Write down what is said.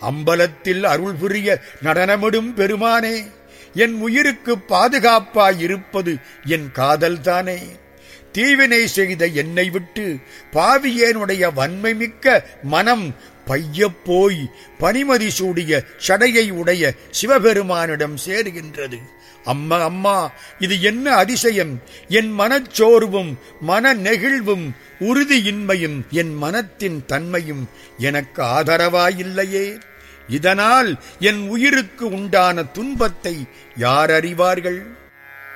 அம்பலத்தில் அருள் புரிய நடனமிடும் பெருமானே என் உயிருக்கு பாதுகாப்பாயிருப்பது என் காதல்தானே தீவினை செய்த என்னை விட்டு பாவியேனுடைய வன்மை மிக்க மனம் பையப் போய் பனிமதி சூடிய சடையை உடைய சிவபெருமானிடம் சேருகின்றது அம்மா அம்மா இது என்ன அதிசயம் என் மனச்சோர்வும் மன நெகிழ்வும் உறுதியின்மையும் என் மனத்தின் தன்மையும் எனக்கு ஆதரவாயில்லையே இதனால் என் உயிருக்கு உண்டான துன்பத்தை யார் அறிவார்கள்